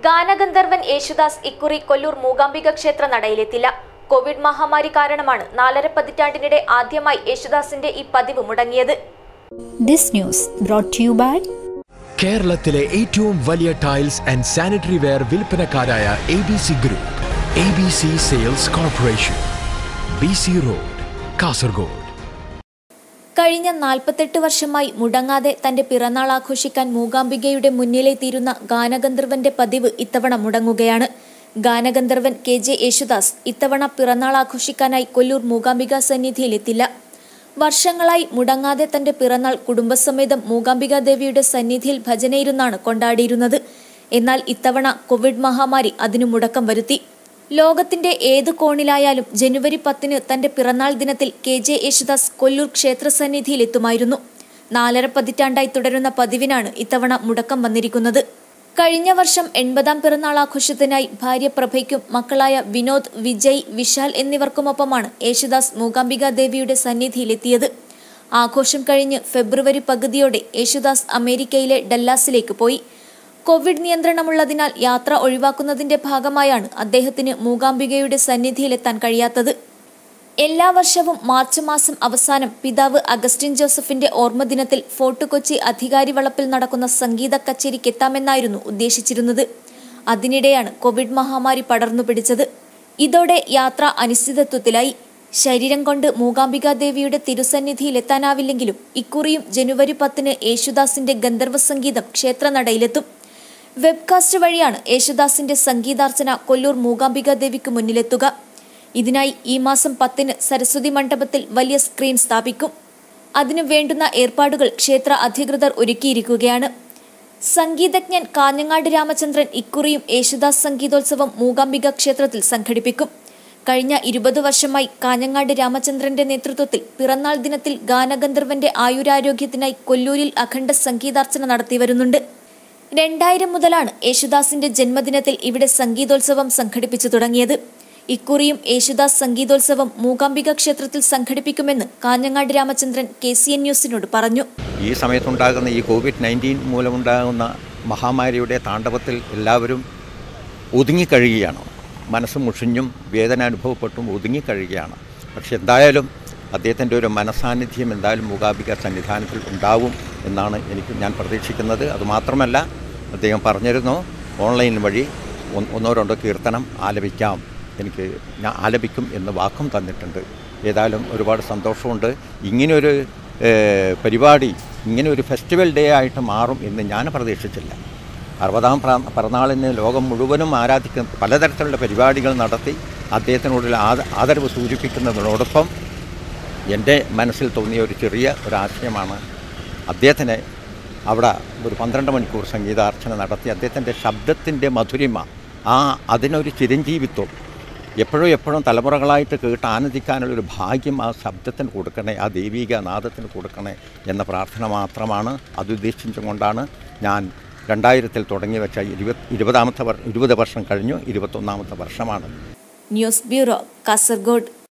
ഗാനഗന്ധർവൻ യേശുദാസ് ഇക്കുറി കൊല്ലൂർ മൂകാംബിക ക്ഷേത്ര നടയിലെത്തില്ല കോവിഡ് മഹാമാരി കാരണമാണ് നാലര പതിറ്റാണ്ടിനിടെ ആദ്യമായി യേശുദാസിന്റെ ഈ പതിവ് മുടങ്ങിയത് This news brought to you by കേരളത്തിലെ ഏറ്റവും വലിയ ടൈൽസ് ആൻഡ് സാനിറ്ററി വെയർ വിൽപ്പനക്കാരായ A B C group A B C sales corporation B C road Kasaragod കഴിഞ്ഞ നാൽപ്പത്തെട്ട് വർഷമായി മുടങ്ങാതെ തന്റെ പിറന്നാൾ ആഘോഷിക്കാൻ മൂകാംബികയുടെ മുന്നിലെത്തിയിരുന്ന ഗാനഗന്ധർവന്റെ പതിവ് ഇത്തവണ മുടങ്ങുകയാണ് ഗാനഗന്ധർവൻ കെ ജെ യേശുദാസ് ഇത്തവണ പിറന്നാൾ ആഘോഷിക്കാനായി കൊല്ലൂർ മൂകാംബിക സന്നിധിയിലെത്തില്ല വർഷങ്ങളായി മുടങ്ങാതെ തന്റെ പിറന്നാൾ കുടുംബസമേതം മൂകാംബിക ദേവിയുടെ സന്നിധിയിൽ ഭജനയിരുന്നാണ് കൊണ്ടാടിയിരുന്നത് എന്നാൽ ഇത്തവണ കോവിഡ് മഹാമാരി അതിനു മുടക്കം വരുത്തി ലോകത്തിന്റെ ഏത് കോണിലായാലും ജനുവരി പത്തിന് തന്റെ പിറന്നാൾ ദിനത്തിൽ കെ ജെ യേശുദാസ് കൊല്ലൂർ ക്ഷേത്ര സന്നിധിയിൽ എത്തുമായിരുന്നു നാലര പതിറ്റാണ്ടായി തുടരുന്ന പതിവിനാണ് ഇത്തവണ മുടക്കം വന്നിരിക്കുന്നത് കഴിഞ്ഞ വർഷം എൺപതാം പിറന്നാൾ ആഘോഷത്തിനായി ഭാര്യ പ്രഭയ്ക്കും മക്കളായ വിനോദ് വിജയ് വിശാൽ എന്നിവർക്കുമൊപ്പമാണ് യേശുദാസ് മൂകാംബിക ദേവിയുടെ സന്നിധിയിലെത്തിയത് ആഘോഷം കഴിഞ്ഞ് ഫെബ്രുവരി പകുതിയോടെ യേശുദാസ് അമേരിക്കയിലെ ഡല്ലാസിലേക്ക് പോയി കോവിഡ് നിയന്ത്രണമുള്ളതിനാൽ യാത്ര ഒഴിവാക്കുന്നതിന്റെ ഭാഗമായാണ് അദ്ദേഹത്തിന് മൂകാംബികയുടെ സന്നിധിയിലെത്താൻ കഴിയാത്തത് എല്ലാ വർഷവും മാർച്ച് മാസം അവസാനം പിതാവ് അഗസ്റ്റിൻ ജോസഫിന്റെ ഓർമ്മദിനത്തിൽ ഫോർട്ട് കൊച്ചി അധികാരി വളപ്പിൽ നടക്കുന്ന സംഗീത കച്ചേരിക്ക് എത്താമെന്നായിരുന്നു ഉദ്ദേശിച്ചിരുന്നത് അതിനിടെയാണ് കോവിഡ് മഹാമാരി പടർന്നു പിടിച്ചത് ഇതോടെ യാത്ര അനിശ്ചിതത്വത്തിലായി ശരീരം കൊണ്ട് മൂകാംബിക ദേവിയുടെ തിരുസന്നിധിയിൽ എത്താനാവില്ലെങ്കിലും ഇക്കുറിയും ജനുവരി പത്തിന് യേശുദാസിന്റെ ഗന്ധർവ സംഗീതം ക്ഷേത്രനടയിലെത്തും വെബ്കാസ്റ്റ് വഴിയാണ് യേശുദാസിന്റെ സംഗീതാർച്ചന കൊല്ലൂർ മൂകാംബിക ദേവിക്ക് മുന്നിലെത്തുക ഇതിനായി ഈ മാസം പത്തിന് സരസ്വതി മണ്ഡപത്തിൽ വലിയ സ്ക്രീൻ സ്ഥാപിക്കും അതിനു വേണ്ടുന്ന ഏർപ്പാടുകൾ ക്ഷേത്ര അധികൃതർ ഒരുക്കിയിരിക്കുകയാണ് സംഗീതജ്ഞൻ കാഞ്ഞങ്ങാട് രാമചന്ദ്രൻ ഇക്കുറിയും യേശുദാസ് സംഗീതോത്സവം മൂകാംബിക ക്ഷേത്രത്തിൽ സംഘടിപ്പിക്കും കഴിഞ്ഞ ഇരുപത് വർഷമായി കാഞ്ഞങ്ങാട് രാമചന്ദ്രന്റെ നേതൃത്വത്തിൽ പിറന്നാൾ ദിനത്തിൽ ഗാനഗന്ധർവന്റെ ആയുരാരോഗ്യത്തിനായി കൊല്ലൂരിൽ അഖണ്ഡ സംഗീതാർച്ചന നടത്തിവരുന്നുണ്ട് രണ്ടായിരം മുതലാണ് യേശുദാസിന്റെ ജന്മദിനത്തിൽ ഇവിടെ സംഗീതോത്സവം സംഘടിപ്പിച്ചു തുടങ്ങിയത് ഇക്കുറിയും യേശുദാസ് സംഗീതോത്സവം മൂകാംബിക ക്ഷേത്രത്തിൽ സംഘടിപ്പിക്കുമെന്ന് Kanhangad Ramachandran K C N ന്യൂസിനോട് പറഞ്ഞു ഈ സമയത്തുണ്ടാകുന്ന ഈ കോവിഡ് നയൻറ്റീൻ മൂലമുണ്ടാകുന്ന മഹാമാരിയുടെ താണ്ഡവത്തിൽ എല്ലാവരും ഒതുങ്ങിക്കഴിയുകയാണ് മനസ്സ് മുഷിഞ്ഞും വേദന അനുഭവപ്പെട്ടും ഒതുങ്ങിക്കഴിയുകയാണ് പക്ഷെ എന്തായാലും അദ്ദേഹത്തിൻ്റെ ഒരു മനസാന്നിധ്യം എന്തായാലും മൂകാംബിക സന്നിധാനത്തിൽ ഉണ്ടാവും എന്നാണ് എനിക്ക് ഞാൻ പ്രതീക്ഷിക്കുന്നത് അതുമാത്രമല്ല അദ്ദേഹം പറഞ്ഞിരുന്നു ഓൺലൈൻ വഴി ഒന്ന് ഒന്നോ രണ്ടോ കീർത്തനം ആലപിക്കാം എനിക്ക് ഞാൻ ആലപിക്കും എന്ന് വാക്കും തന്നിട്ടുണ്ട് ഏതായാലും ഒരുപാട് സന്തോഷമുണ്ട് ഇങ്ങനെയൊരു ഏഹ്, പരിപാടി ഇങ്ങനെ ഒരു ഫെസ്റ്റിവൽ ഡേ ആയിട്ട് മാറും എന്ന് ഞാൻ പ്രതീക്ഷിച്ചില്ല അറുപതാം പ്ര- പിറന്നാളിന് ലോകം മുഴുവനും ആരാധിക്കുന്ന പലതരത്തിലുള്ള പരിപാടികൾ നടത്തി അദ്ദേഹത്തിനോടുള്ള ആദ- ആദരവ് സൂചിപ്പിക്കുന്നതിനോടൊപ്പം എൻ്റെ മനസ്സിൽ തോന്നിയ ഒരു ചെറിയ ഒരു ആശയമാണ് അദ്ദേഹത്തിന് അവിടെ ഒരു പന്ത്രണ്ട് മണിക്കൂർ സംഗീതാർച്ചന നടത്തി അദ്ദേഹത്തിൻ്റെ ശബ്ദത്തിൻ്റെ മധുരിമ ആ അതിനൊരു ചിരഞ്ജീവിത്വം എപ്പോഴും എപ്പോഴും തലമുറകളായിട്ട് കേട്ട് ആനന്ദിക്കാനുള്ളൊരു ഭാഗ്യം ആ ശബ്ദത്തിന് കൊടുക്കണേ ആ ദൈവിക നാദത്തിന് കൊടുക്കണേ എന്ന പ്രാർത്ഥന മാത്രമാണ് അത് ഉദ്ദേശിച്ചുകൊണ്ടാണ് ഞാൻ രണ്ടായിരത്തിൽ തുടങ്ങി വെച്ച ഇരുപത് ഇരുപതാമത്തെ വർ ഇരുപത് വർഷം കഴിഞ്ഞു ഇരുപത്തൊന്നാമത്തെ വർഷമാണ് ന്യൂസ് ബ്യൂറോ കാസർഗോഡ്